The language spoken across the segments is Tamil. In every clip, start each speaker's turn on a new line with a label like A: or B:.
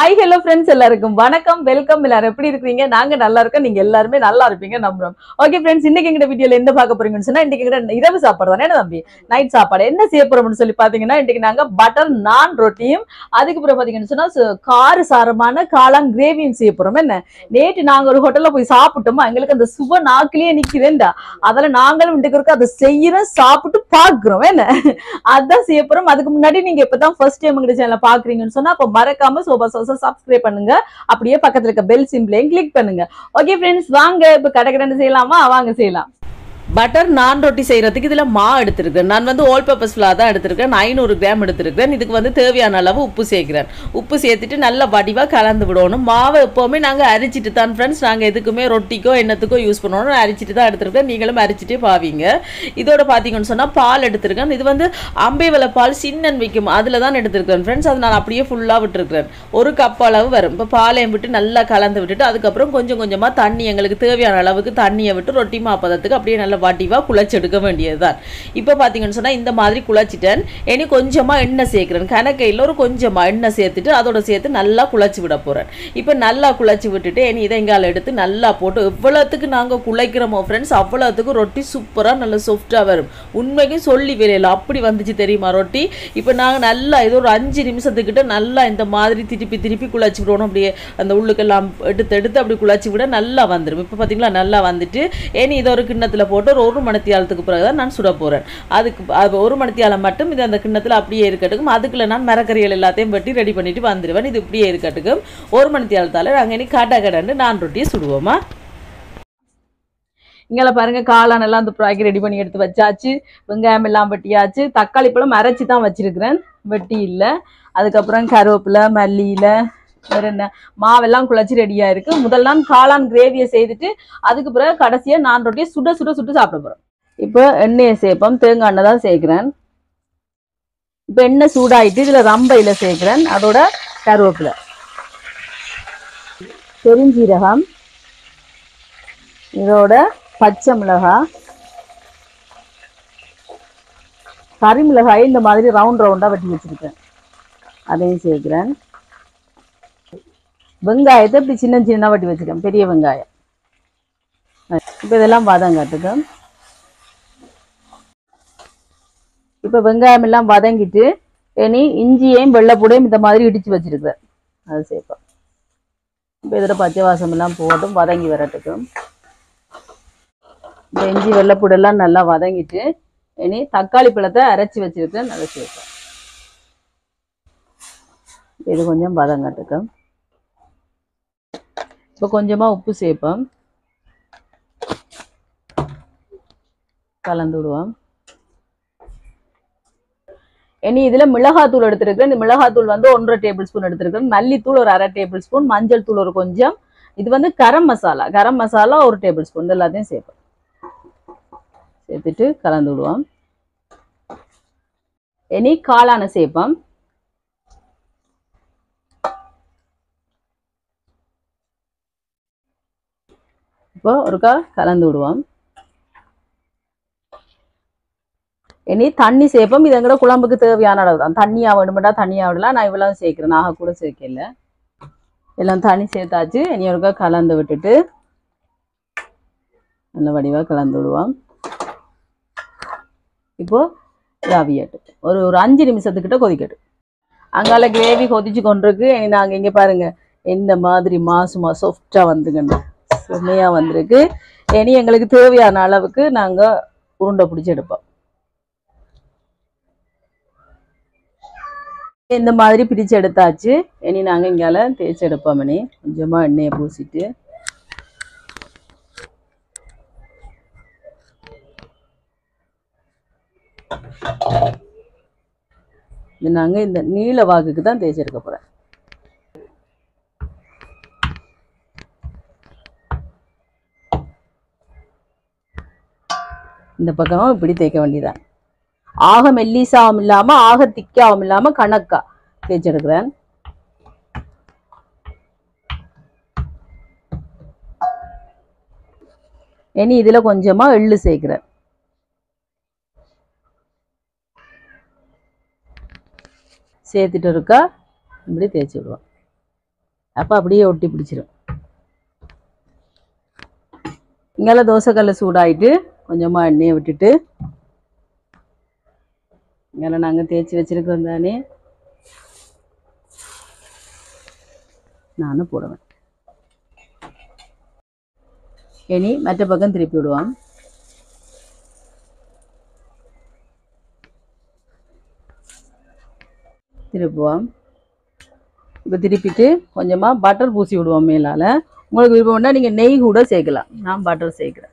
A: ஹாய் ஹலோ ஃப்ரெண்ட்ஸ் எல்லாருக்கும் வணக்கம் வெல்கம் எல்லாரும் எப்படி இருக்கீங்க நாங்க நல்லா இருக்கோம் நீங்க எல்லாருமே நல்லா இருப்பீங்க நம்புறோம் ஓகே ஃப்ரெண்ட்ஸ் இன்னைக்கு எங்க வீடியோல என்ன பார்க்க போறீங்கன்னு சொன்னா இன்னைக்கு எங்கட இரவு சாப்பாடு தானே என்ன தம்பி நைட் சாப்பாடு என்ன செய்ய போறோம்னு சொல்லி பாத்தீங்கன்னா இன்னைக்கு நாங்க பட்டர் நான் ரொட்டியும் அதுக்கு அப்புறம் பாத்தீங்கன்னு சொன்னா சு- கார சாரமான காளான் கிரேவியும் செய்ய போறோம் என்ன நேற்று நாங்க ஒரு ஹோட்டல்ல போய் சாப்பிட்டோமா எங்களுக்கு அந்த சுப நாக்கிலேயே நிக்குதுண்டா அதில் நாங்களும் இன்றைக்கு இருக்க அதை செய்யறோம் சாப்பிட்டு பாக்குறோம் என்ன அதான் செய்ய போறோம் அதுக்கு முன்னாடி நீங்க இப்பதான் ஃபர்ஸ்ட் டைம் எங்க சேனலை பாக்குறீங்கன்னு சொன்னா அப்ப மறக்காம சோபா சோசா சப்ஸ்கிரைப் பண்ணுங்க அப்படியே பக்கத்துல இருக்க பெல் சிம்பிளையும் கிளிக் பண்ணுங்க ஓகே ஃப்ரெண்ட்ஸ் வாங்க இப்ப கடை கடைன்னு செய்யலாமா வாங்க செய்யலாம் பட்டர் நான் ரொட்டி செய்யறதுக்கு இதுல மா எடுத்திருக்கேன் நான் வந்து ஆல் பர்பஸ் ஃபிளார் தான் எடுத்திருக்கேன் ஐநூறு கிராம் எடுத்திருக்கேன் இதுக்கு வந்து தேவையான அளவு உப்பு சேர்க்கிறேன் உப்பு சேர்த்துட்டு நல்லா வடிவா கலந்து விடணும் மாவை எப்பவுமே நாங்க அரிச்சிட்டு தான் ஃப்ரெண்ட்ஸ் நாங்க எதுக்குமே ரொட்டிக்கோ என்னத்துக்கோ யூஸ் பண்ணணும் அரிச்சிட்டு தான் எடுத்திருக்கேன் நீங்களும் அரிச்சிட்டே பாவீங்க இதோட பாத்தீங்கன்னு சொன்னா பால் எடுத்திருக்கேன் இது வந்து அம்பேவலை பால் சின்னன் விற்கும் அதில் தான் எடுத்திருக்கேன் ஃப்ரெண்ட்ஸ் அது நான் அப்படியே ஃபுல்லாக விட்டுருக்கேன் ஒரு கப் அளவு வரும் இப்போ பாலையும் விட்டு நல்லா கலந்து விட்டுட்டு அதுக்கப்புறம் கொஞ்சம் கொஞ்சமாக தண்ணி எங்களுக்கு தேவையான அளவுக்கு தண்ணியை விட்டு ரொட்டி மாப்பதத்துக்கு அப்படியே நல்லா வடிவாக குழச்செடுக்க வேண்டியது தான் இப்போ பார்த்தீங்கன்னு சொன்னால் இந்த மாதிரி குழச்சிட்டேன் இனி கொஞ்சமாக எண்ணெய் சேர்க்குறேன் கணக்கையில் ஒரு கொஞ்சமாக எண்ணெய் சேர்த்துட்டு அதோட சேர்த்து நல்லா குழச்சி விட போகிறேன் இப்போ நல்லா குழச்சி விட்டுட்டு இனி இதைங்கால எடுத்து நல்லா போட்டு எவ்வளோத்துக்கு நாங்கள் குழைக்கிறோமோ ஃப்ரெண்ட்ஸ் அவ்வளோத்துக்கு ரொட்டி சூப்பராக நல்ல சாஃப்டாக வரும் உண்மைக்கும் சொல்லி விரையில அப்படி வந்துச்சு தெரியுமா ரொட்டி இப்போ நாங்கள் நல்லா ஏதோ ஒரு அஞ்சு நிமிஷத்துக்கிட்ட நல்லா இந்த மாதிரி திருப்பி திருப்பி குழச்சி விடணும் அப்படியே அந்த உள்ளுக்கெல்லாம் எடுத்து எடுத்து அப்படி குழச்சி விட நல்லா வந்துடும் இப்போ பார்த்தீங்களா நல்லா வந்துட்டு ஏனி இதை ஒரு கிண்ணத்தில் போட்டு ஒரு ஒரு மணித்தியாலத்துக்கு பிறகு தான் நான் சுட போகிறேன் அதுக்கு அது ஒரு மணித்தியாலம் மட்டும் இது அந்த கிண்ணத்தில் அப்படியே இருக்கட்டுக்கும் அதுக்குள்ள நான் மரக்கறிகள் எல்லாத்தையும் வெட்டி ரெடி பண்ணிட்டு வந்துடுவேன் இது இப்படியே இருக்கட்டுக்கும் ஒரு மணித்தியாலத்தால் நாங்கள் இனி கடை கடன்னு நான் ரொட்டியை சுடுவோமா இங்கே பாருங்க காளான் எல்லாம் அந்த ப்ராய்க்கு ரெடி பண்ணி எடுத்து வச்சாச்சு வெங்காயம் எல்லாம் வெட்டியாச்சு தக்காளி பழம் அரைச்சி தான் வச்சிருக்கிறேன் வெட்டி இல்லை அதுக்கப்புறம் கருவேப்பிலை மல்லியில வேற என்ன மாவெல்லாம் குழச்சி ரெடியாக இருக்கு முதல் நாள் காளான் கிரேவியை செய்துட்டு அதுக்கு பிறகு கடைசியாக நான் ரொட்டியை சுட சுட சுட்டு சாப்பிட போகிறோம் இப்போ எண்ணெயை சேர்ப்போம் தேங்காய் எண்ணெய் தான் சேர்க்குறேன் இப்போ எண்ணெய் சூடாயிட்டு இதில் ரம்பையில் சேர்க்குறேன் அதோட கருவேப்பிலை பெருஞ்சீரகம் இதோட பச்சை மிளகாய் கறி மிளகாய் இந்த மாதிரி ரவுண்ட் ரவுண்டாக வெட்டி வச்சிருக்கேன் அதையும் சேர்க்கிறேன் வெங்காயத்தை இப்படி சின்ன சின்ன வெட்டி வச்சிருக்கேன் பெரிய வெங்காயம் இப்போ இதெல்லாம் வதங்கட்டுக்கு இப்போ வெங்காயம் எல்லாம் வதங்கிட்டு இனி இஞ்சியையும் வெள்ளைப்பூடையும் இந்த மாதிரி இடித்து வச்சிருக்கிறேன் அது சேர்ப்போம் இப்போ இதில் பச்சை வாசம் எல்லாம் போட்டும் வதங்கி வரட்டுக்கும் இந்த இஞ்சி வெள்ளைப்பூடெல்லாம் நல்லா வதங்கிட்டு இனி தக்காளி பழத்தை அரைச்சி வச்சிருக்கேன் அதை சேர்ப்பேன் இது கொஞ்சம் வதங்கட்டுக்கும் இப்போ கொஞ்சமாக உப்பு சேர்ப்போம் கலந்து விடுவோம் இனி இதில் மிளகாத்தூள் எடுத்திருக்கேன் இந்த மிளகாத்தூள் வந்து ஒன்றரை டேபிள் ஸ்பூன் எடுத்திருக்கேன் மல்லித்தூள் ஒரு அரை டேபிள் ஸ்பூன் மஞ்சள் தூள் ஒரு கொஞ்சம் இது வந்து கரம் மசாலா கரம் மசாலா ஒரு டேபிள் ஸ்பூன் இது எல்லாத்தையும் சேர்ப்போம் சேர்த்துட்டு கலந்து விடுவோம் இனி காளான சேர்ப்போம் இப்போ ஒருக்கா கலந்து விடுவோம் இனி தண்ணி சேர்ப்போம் இது எங்கட குழம்புக்கு தேவையான அளவு தான் தண்ணியாக வேணுமெண்டா தண்ணியாக விடலாம் நான் இவ்வளவு சேர்க்கிறேன் நாக கூட சேர்க்கல எல்லாம் தண்ணி சேர்த்தாச்சு இனி ஒருக்கா கலந்து விட்டுட்டு நல்ல வடிவாக கலந்து விடுவோம் இப்போ ரவியட்டு ஒரு ஒரு அஞ்சு நிமிஷத்துக்கிட்ட கொதிக்கட்டும் அங்கால கிரேவி கொதிச்சு கொண்டிருக்கு இனி நாங்கள் இங்கே பாருங்க இந்த மாதிரி மாசுமா சாஃப்டாக வந்துங்கண்ணா செம்மையாக வந்திருக்கு இனி எங்களுக்கு தேவையான அளவுக்கு நாங்கள் உருண்டை பிடிச்சி எடுப்போம் இந்த மாதிரி பிரித்து எடுத்தாச்சு இனி நாங்கள் இங்கால தேய்ச்சி எடுப்போம் இனி கொஞ்சமாக எண்ணெயை பூசிட்டு இது நாங்கள் இந்த நீல வாக்குக்கு தான் தேய்ச்சி எடுக்க போகிறேன் இந்த பக்கமும் இப்படி தேய்க்க வேண்டியதான் ஆக மெல்லிசாவும் இல்லாமல் ஆக திக்காவும் இல்லாமல் கணக்கா தேய்ச்சி எடுக்கிறேன் இனி இதில் கொஞ்சமாக எள்ளு சேர்க்கிறேன் சேர்த்துட்டு இருக்கா இப்படி தேய்ச்சி விடுவோம் அப்போ அப்படியே ஒட்டி பிடிச்சிரும் இங்கெல்லாம் தோசைக்கல்ல சூடாயிட்டு கொஞ்சமாக எண்ணெயை விட்டுட்டு இங்கெல்லாம் நாங்கள் தேய்ச்சி வச்சிருக்கோம் தானே நானும் போடுவேன் இனி மற்ற பக்கம் திருப்பி விடுவான் திருப்புவோம் இப்போ திருப்பிட்டு கொஞ்சமாக பட்டர் பூசி விடுவோம் மேலால் உங்களுக்கு விருப்பம்னா நீங்கள் நெய் கூட சேர்க்கலாம் நான் பட்டர் சேர்க்குறேன்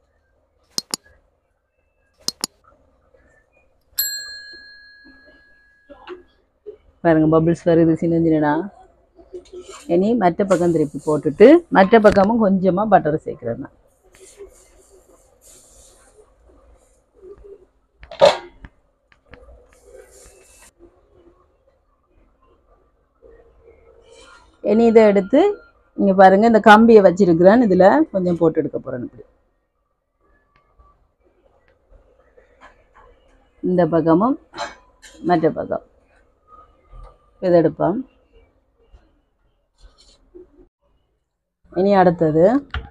A: பாருங்க பபிள்ஸ் வருது சின்ன சின்னடா இனி மற்ற பக்கம் திருப்பி போட்டுட்டு மற்ற பக்கமும் கொஞ்சமாக பட்டர் சேர்க்குறேன் நான் இனி இதை எடுத்து இங்கே பாருங்க இந்த கம்பியை வச்சிருக்கிறேன் இதில் கொஞ்சம் போட்டு எடுக்க போகிறேன் இப்படி இந்த பக்கமும் மற்ற பக்கம் இதை எடுப்போம் இனி அடுத்தது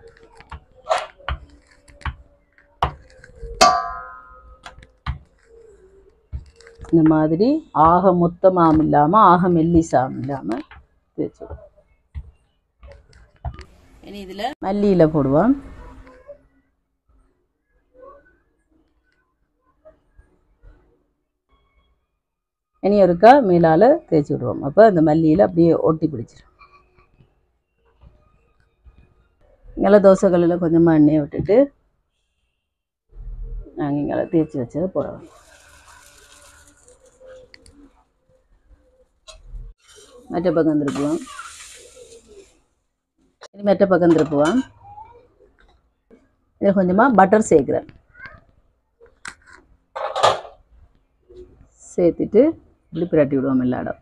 A: இந்த மாதிரி ஆக மொத்தமாகவும் இல்லாமல் ஆக மெல்லிசாவும் இல்லாமல் தேய்ச்சிடும் இனி இதில் மல்லியில் போடுவோம் இனி ஒருக்கா மேலால் தேய்ச்சி விடுவோம் அப்போ அந்த மல்லியில் அப்படியே ஒட்டி பிடிச்சிடும் இங்கெல்லாம் தோசைக்கல்லில் கொஞ்சமாக எண்ணெயை விட்டுட்டு நாங்கள் இங்கெல்லாம் தேய்ச்சி வச்சதை போடுவோம் மற்ற பக்கம் திருப்புவோம் இனி மற்ற பக்கம் திருப்புவோம் இதில் கொஞ்சமாக பட்டர் சேர்க்குறேன் சேர்த்துட்டு இப்படி பிரட்டி விடுவோம் எல்லா இடம்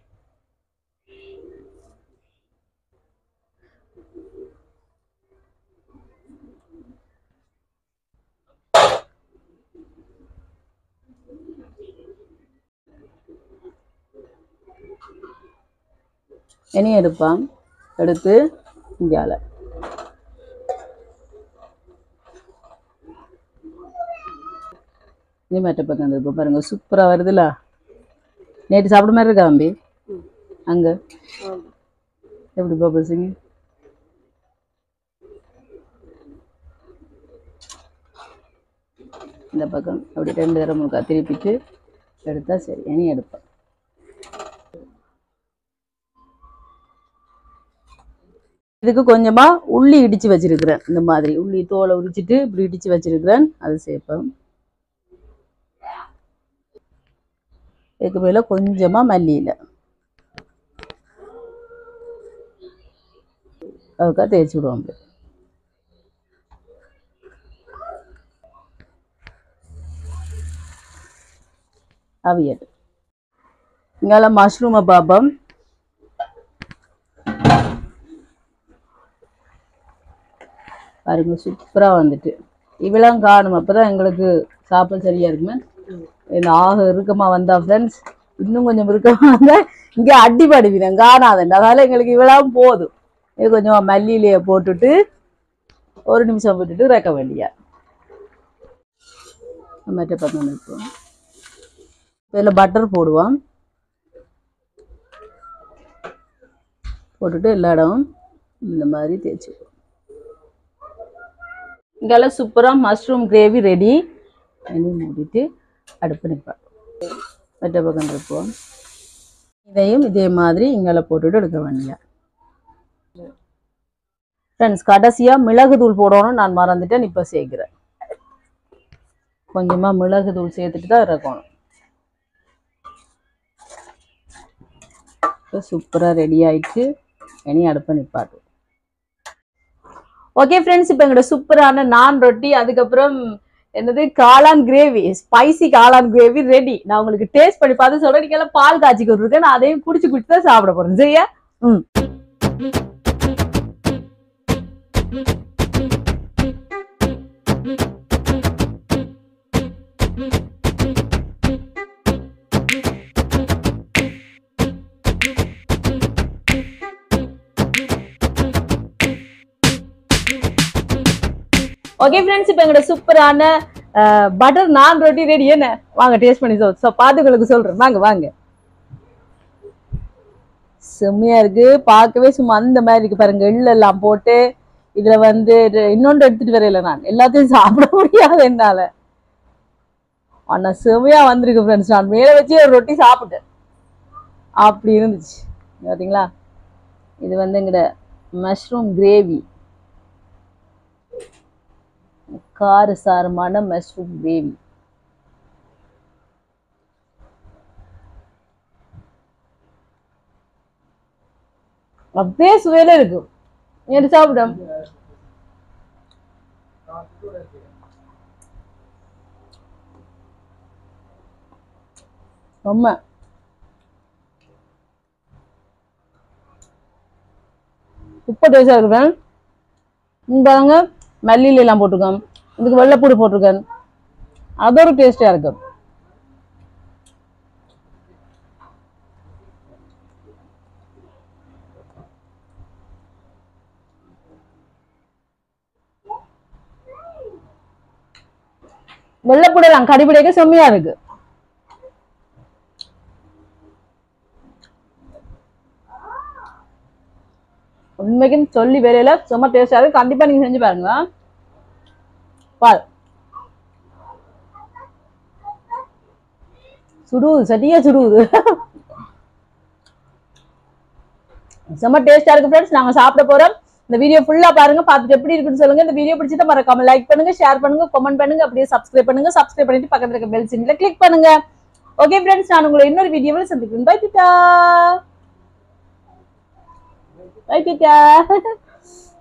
A: இனி எடுப்பான் எடுத்து இங்கால இனி மற்ற பக்கம் இருக்கு பாருங்க சூப்பராக வருதுல நேற்று சாப்பிட மாதிரி இருக்கா அம்பி அங்கே எப்படி பபிள்ஸுங்க இந்த பக்கம் அப்படி ரெண்டு தரம் முழுக்கா திருப்பிட்டு எடுத்தா சரி இனி எடுப்பேன் இதுக்கு கொஞ்சமா உள்ளி இடிச்சு வச்சிருக்கிறேன் இந்த மாதிரி உள்ளி தோலை உரிச்சிட்டு இப்படி இடிச்சு வச்சிருக்கிறேன் அது சேர்ப்பேன் இதுக்கு மேல கொஞ்சமா மல்லியில அதுக்காக தேய்ச்சி விடுவோம் அப்படி. அவியல் இங்கால மஷ்ரூமை பார்ப்போம் பாருங்க சூப்பராக வந்துட்டு இவ்வளவு காணும் அப்போ தான் எங்களுக்கு சாப்பிட சரியா இருக்குமே என்ன ஆக இறுக்கமாக வந்தா ஃப்ரெண்ட்ஸ் இன்னும் கொஞ்சம் இறுக்கமாக வந்தால் இங்கே அடிபடுவினேன் காணாதேன் அதனால எங்களுக்கு இவ்வளவு போதும் இது கொஞ்சமாக மல்லியிலையே போட்டுட்டு ஒரு நிமிஷம் விட்டுட்டு ரெக்க வேண்டியா மற்ற பக்கம் நிற்போம் இதில் பட்டர் போடுவோம் போட்டுட்டு எல்லா இடமும் இந்த மாதிரி தேய்ச்சிக்குவோம் இங்கெல்லாம் சூப்பராக மஷ்ரூம் கிரேவி ரெடி பண்ணி மூடிட்டு அடுப்பு நிற்பேன் மற்ற பக்கம் இருப்போம் இதையும் இதே மாதிரி இங்கெல்லாம் போட்டுட்டு எடுக்க வேண்டிய ஃப்ரெண்ட்ஸ் கடைசியாக மிளகுத்தூள் போடணும் நான் மறந்துட்டேன் இப்போ சேர்க்குறேன் கொஞ்சமாக மிளகுத்தூள் சேர்த்துட்டு தான் இறக்கணும் இப்போ சூப்பராக ரெடி ஆயிடுச்சு இனி அடுப்பை நிப்பாட்டு ஓகே ஃப்ரெண்ட்ஸ் இப்போ எங்களோட சூப்பரான நான் ரொட்டி அதுக்கப்புறம் என்னது காளான் கிரேவி ஸ்பைசி காளான் கிரேவி ரெடி நான் உங்களுக்கு டேஸ்ட் பண்ணி பார்த்து சொல்றேன் நீங்க எல்லாம் பால் காய்ச்சி கொடுத்துருக்கேன் நான் அதையும் குடிச்சு குடிச்சு தான் சாப்பிட போறேன் சரியா ம் ஓகே ஃப்ரெண்ட்ஸ் இப்போ எங்களோட சூப்பரான பட்டர் நான் ரொட்டி ரெடி என்ன வாங்க டேஸ்ட் பண்ணி சொல் ஸோ பார்த்து உங்களுக்கு சொல்றேன் வாங்க வாங்க செம்மையா இருக்கு பார்க்கவே சும்மா அந்த மாதிரி இருக்கு பாருங்க எள்ளு எல்லாம் போட்டு இதுல வந்து இது- இன்னொன்று எடுத்துட்டு வரையில நான் எல்லாத்தையும் சாப்பிட முடியாது என்னால ஆனா செம்மையா வந்திருக்கு ஃப்ரெண்ட்ஸ் நான் மேல வச்சு ஒரு ரொட்டி சாப்பிட்டேன் அப்படி இருந்துச்சு இங்க பாத்தீங்களா இது வந்து எங்கட மஷ்ரூம் கிரேவி கார சாரமான மஷ்ரூம் கிரேவி அப்படியே சுவையில இருக்கும் எடுத்து சாப்பிடும் ரொம்ப உப்பு டேஸ்டாக இருக்கேன் இங்க பாருங்க மல்லியில எல்லாம் போட்டிருக்கேன் இதுக்கு வெள்ளைப்பூடு போட்டிருக்கேன் அது ஒரு டேஸ்டாக இருக்கு வெள்ளைப்பூடு எல்லாம் கடிபிடிக்க செம்மையா இருக்கு உண்மைக்கும் சொல்லி வேலையில செம்ம டேஸ்டா இருக்கு கண்டிப்பா நீங்க செஞ்சு பாருங்க பால் சுடுது சட்டியா சுடுது செம்ம டேஸ்டா இருக்கு ஃப்ரெண்ட்ஸ் நாங்க சாப்பிட போறோம் இந்த வீடியோ ஃபுல்லா பாருங்க பார்த்துட்டு எப்படி இருக்குன்னு சொல்லுங்க இந்த வீடியோ பிடிச்சதா மறக்காம லைக் பண்ணுங்க ஷேர் பண்ணுங்க கமெண்ட் பண்ணுங்க அப்படியே சப்ஸ்கிரைப் பண்ணுங்க சப்ஸ்கிரைப் பண்ணிட்டு பக்கத்துல இருக்க பெல் சிம்ல கிளிக் பண்ணுங்க ஓகே ஃப்ரெண்ட்ஸ் நான் உங்களை இன்னொரு வீடியோவில் சந்திக்கிறேன் பை பிட்டா பை பிட்டா